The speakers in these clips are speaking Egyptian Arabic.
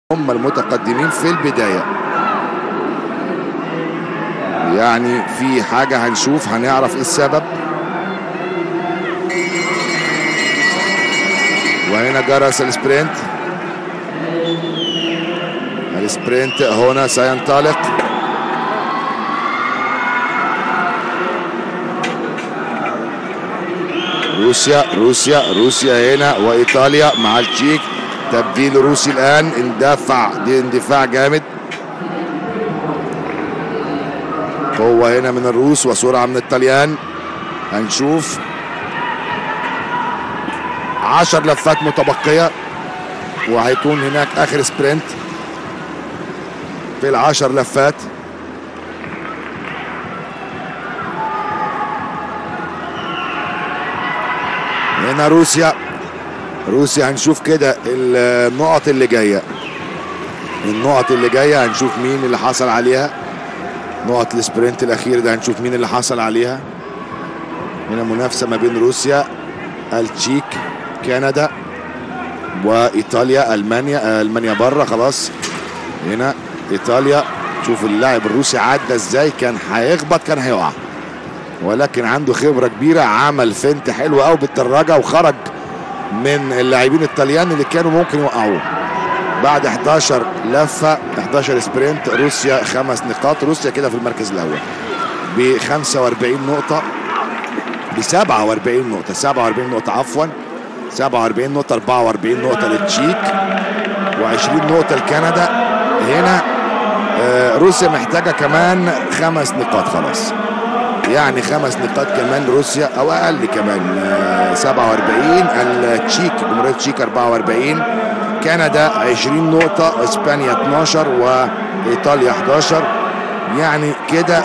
هم المتقدمين في البداية يعني في حاجة هنشوف هنعرف ايه السبب وهنا جرس السبرنت السبرنت هنا سينطلق روسيا روسيا روسيا هنا وايطاليا مع التشيك تبديل روسي الان اندفع دي اندفاع جامد قوة هنا من الروس وسرعة من الطليان هنشوف عشر لفات متبقية وهيكون هناك اخر سبرنت في العشر لفات هنا روسيا روسيا هنشوف كده النقط اللي جايه النقط اللي جايه هنشوف مين اللي حصل عليها نقط السبرنت الاخير ده هنشوف مين اللي حصل عليها هنا منافسه ما بين روسيا التشيك كندا وايطاليا المانيا المانيا بره خلاص هنا ايطاليا شوف اللاعب الروسي عدى ازاي كان هيخبط كان هيقع ولكن عنده خبره كبيره عمل فنت حلو قوي بالدراجه وخرج من اللاعبين الطليان اللي كانوا ممكن يوقعوه بعد 11 لفه 11 سبرنت روسيا خمس نقاط روسيا كده في المركز الاول ب 45 نقطه ب 47 نقطه 47 نقطه عفوا 47 نقطه 44 نقطه للتشيك و20 نقطه لكندا هنا روسيا محتاجه كمان خمس نقاط خلاص يعني خمس نقاط كمان روسيا او اقل كمان 47 التشيك جمهوريه التشيك 44 كندا 20 نقطه اسبانيا 12 وايطاليا 11 يعني كده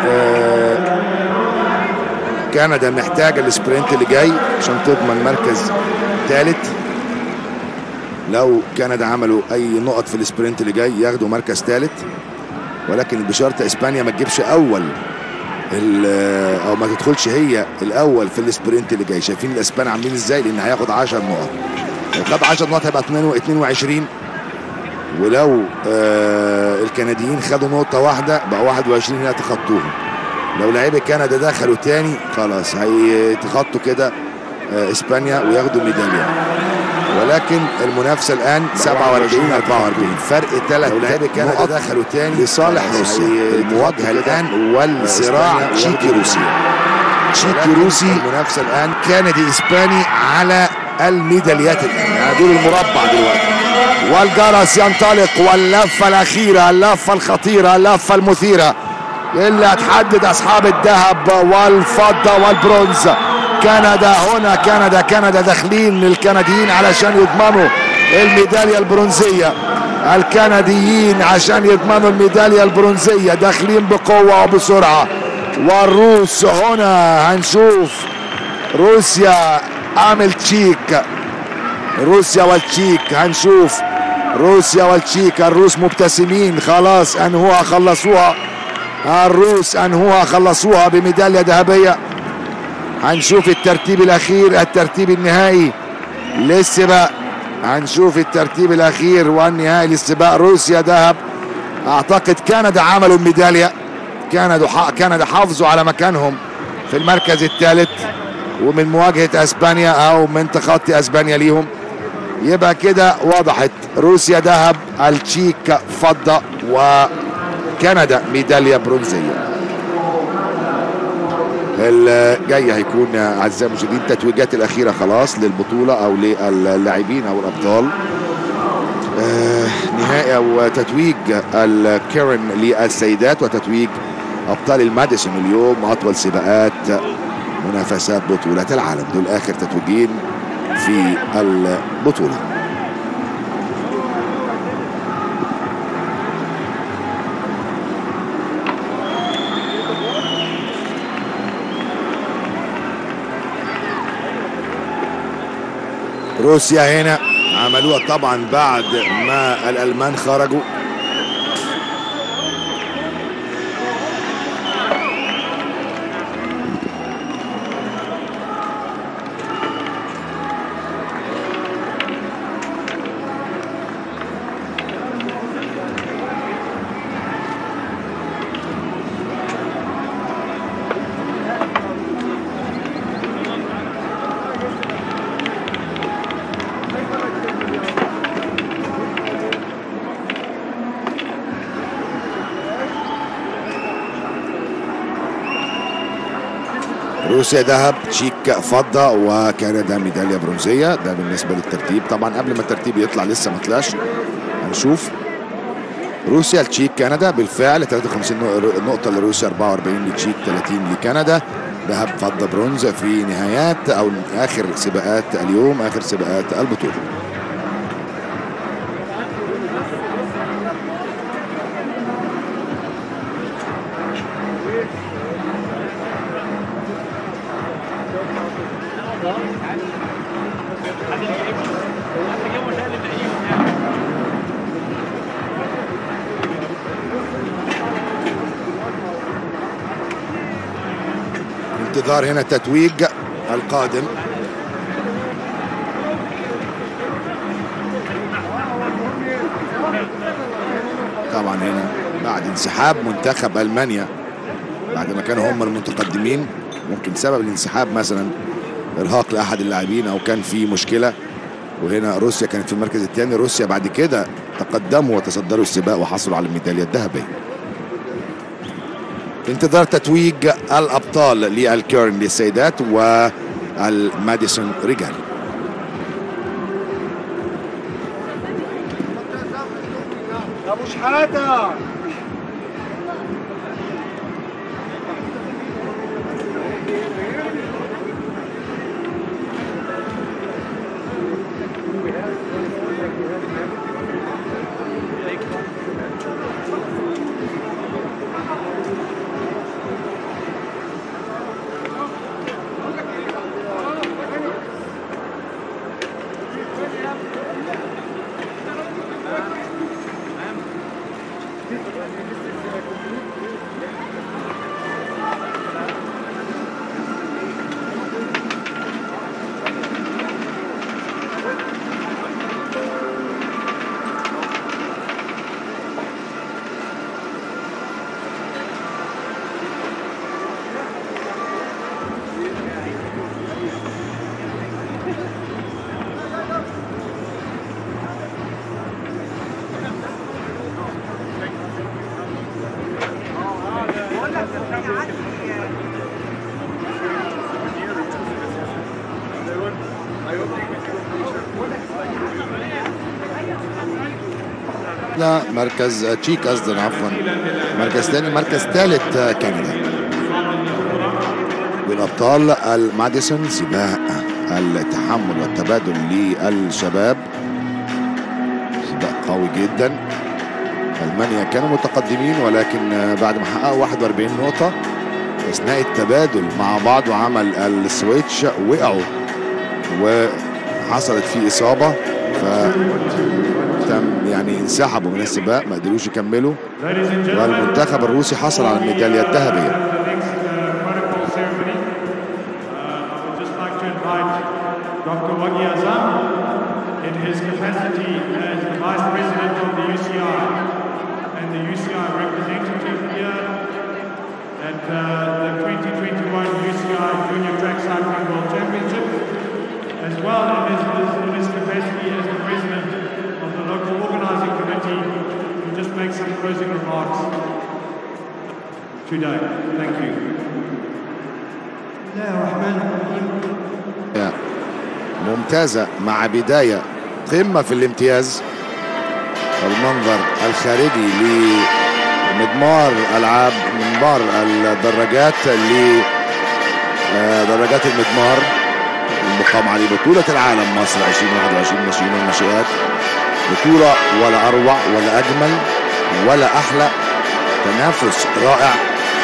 كندا محتاجه السبرنت اللي جاي عشان تضمن مركز ثالث لو كندا عملوا اي نقط في السبرنت اللي جاي ياخدوا مركز ثالث ولكن بشرط اسبانيا ما تجيبش اول او ما تدخلش هي الاول في السبرنت اللي جاي شايفين الاسبان عاملين ازاي لان هياخد 10 نقط لو خد 10 نقط هيبقى 22 ولو آه الكنديين خدوا نقطه واحده بقى 21 هنا تخطوهم لو لعيبه كندا دخلوا تاني خلاص هيتخطوا كده آه اسبانيا وياخدوا ميداليه ولكن المنافسه الان 47 44 فرق ثلاث لعيبه كندا دخلوا تاني لصالح روسيا المواجهه الان والصراع تشيكي روسيا تشيكي روسي المنافسه الان كندي اسباني على الميداليات الان يعني دول المربع دلوقتي والجرس ينطلق واللفه الاخيره اللفه الخطيره اللفه المثيره اللي هتحدد اصحاب الذهب والفضه والبرونز كندا هنا كندا كندا داخلين للكنديين علشان يضمنوا الميداليه البرونزيه الكنديين عشان يضمنوا الميداليه البرونزيه داخلين بقوه وبسرعه والروس هنا هنشوف روسيا عامل تشيك روسيا والتشيك هنشوف روسيا والتشيك الروس مبتسمين خلاص انهوها خلصوها الروس انهوها خلصوها بميداليه ذهبيه هنشوف الترتيب الاخير الترتيب النهائي للسباق هنشوف الترتيب الاخير والنهائي للسباق روسيا ذهب اعتقد كندا عملوا الميداليه كندا كندا حافظوا على مكانهم في المركز الثالث ومن مواجهه اسبانيا او من تخطي اسبانيا ليهم يبقى كده وضحت روسيا ذهب التشيك فضه وكندا ميداليه برونزيه الجاي هيكون اعزائي المشاهدين التتويجات الاخيره خلاص للبطوله او للاعبين او الابطال آه نهائي او تتويج الكيرن للسيدات وتتويج ابطال الماديسون اليوم اطول سباقات منافسات بطوله العالم دول اخر تتويجين في البطوله روسيا هنا عملوها طبعا بعد ما الالمان خرجوا روسيا ذهب تشيك فضة وكندا ميدالية برونزية ده بالنسبة للترتيب طبعا قبل ما الترتيب يطلع لسه ما طلعش هنشوف روسيا لتشيك كندا بالفعل 53 نقطة لروسيا 44 لتشيك 30 لكندا ذهب فضة برونز في نهايات أو آخر سباقات اليوم آخر سباقات البطولة انتظار هنا تتويج القادم طبعا هنا بعد انسحاب منتخب المانيا بعد ما كانوا هم المتقدمين ممكن سبب الانسحاب مثلا ارهاق لاحد اللاعبين او كان في مشكله وهنا روسيا كانت في المركز الثاني روسيا بعد كده تقدموا وتصدروا السباق وحصلوا على الميداليه الذهبيه في انتظار تتويج الابطال للكيرن للسيدات والماديسون رجال ابو شحاته لا مركز تشيك قصدا عفوا مركز ثاني مركز ثالث كندا والابطال الماديسون سباق التحمل والتبادل للشباب سباق قوي جدا المانيا كانوا متقدمين ولكن بعد ما حققوا 41 نقطه اثناء التبادل مع بعض وعمل السويتش وقعوا وحصلت فيه اصابه ف تم يعني انسحبوا من السباق ما قدروش يكملوا والمنتخب الروسي حصل على الميداليه الذهبيه Dr. Wagi Azam, in his capacity as the Vice President of the UCI and the UCI representative here at uh, the 2021 UCI Junior Track Cycling World Championship, as well in his, in his capacity as the President of the local organizing committee, to just make some closing remarks today. Thank you. بسم الله الرحمن الرحيم ممتازة مع بداية قمة في الامتياز المنظر الخارجي لمضمار ألعاب منبار الدراجات لدراجات المضمار المقام عليه بطولة العالم مصر 2021 ناشئين والناشئات بطولة ولا أروع ولا أجمل ولا أحلى تنافس رائع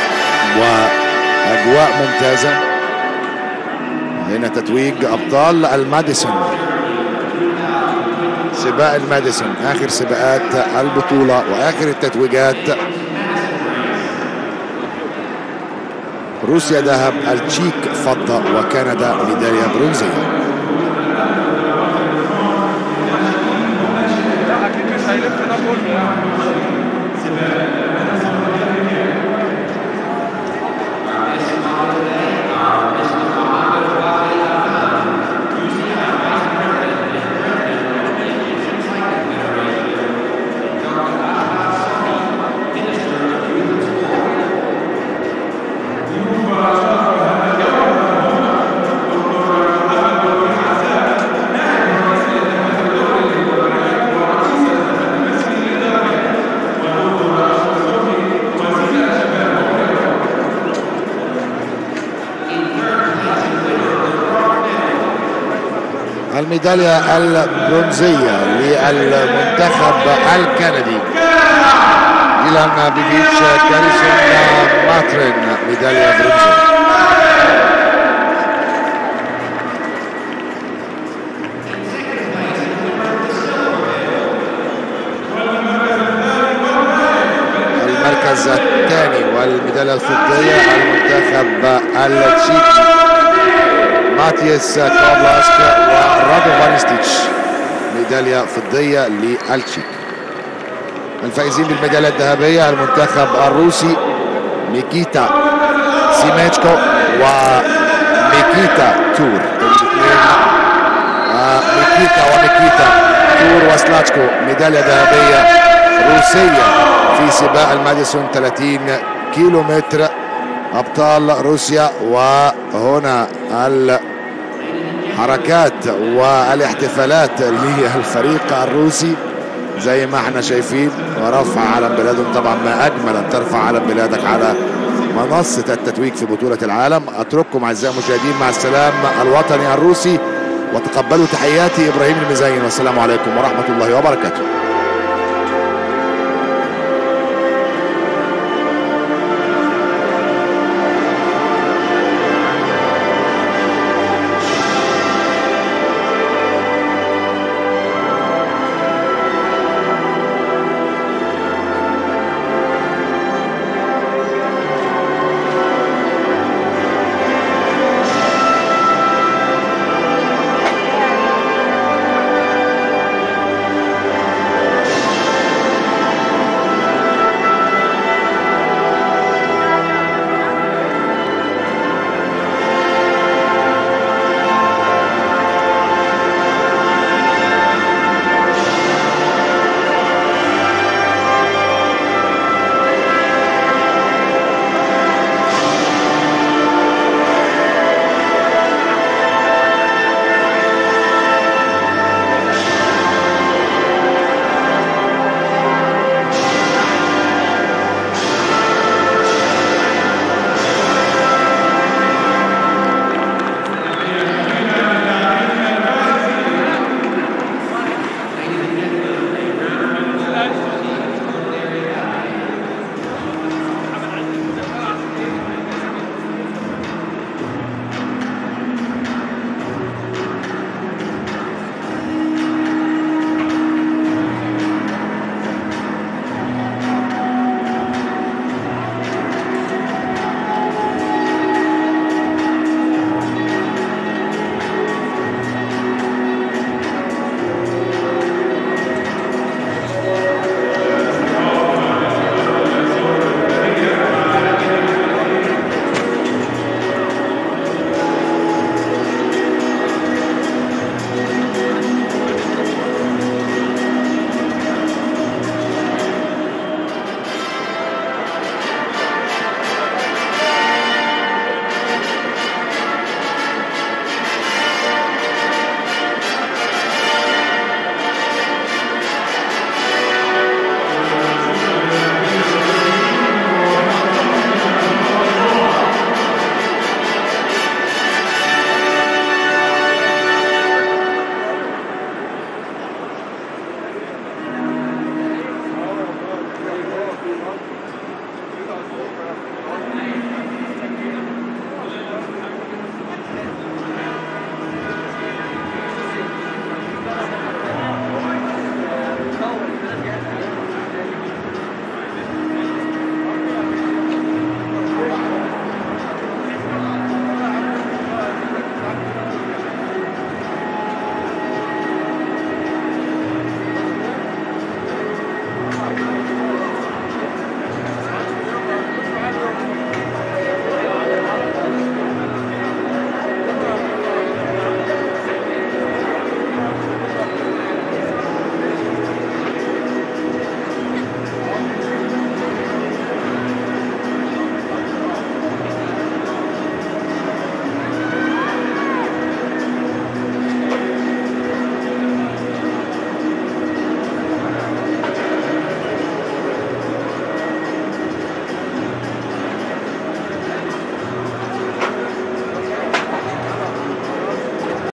وأجواء ممتازة هنا تتويج ابطال الماديسون سباق الماديسون اخر سباقات البطوله واخر التتويجات روسيا ذهب التشيك فضه وكندا ميداليه برونزيه اكيد مش هيلف ده كله يعني الميدالية البرونزية للمنتخب الكندي ديلان بيفيتش كاريسون ماترين ميدالية برونزية المركز الثاني والميدالية الفضية المنتخب التشيكي ماتياس كوبلاسك ورادو فانستيتش ميدالية فضية للتشيك الفائزين بالميدالية الذهبية المنتخب الروسي ميكيتا سيميتشكو وميكيتا تور الاثنين آه، ميكيتا وميكيتا تور وسلاتشكو ميدالية ذهبية روسية في سباق الماديسون 30 كيلو متر أبطال روسيا وهنا الحركات والاحتفالات للفريق الروسي زي ما احنا شايفين ورفع علم بلادهم طبعا ما اجمل ان ترفع علم بلادك على منصة التتويج في بطولة العالم اترككم اعزائي المشاهدين مع السلام الوطني الروسي وتقبلوا تحياتي ابراهيم المزين والسلام عليكم ورحمة الله وبركاته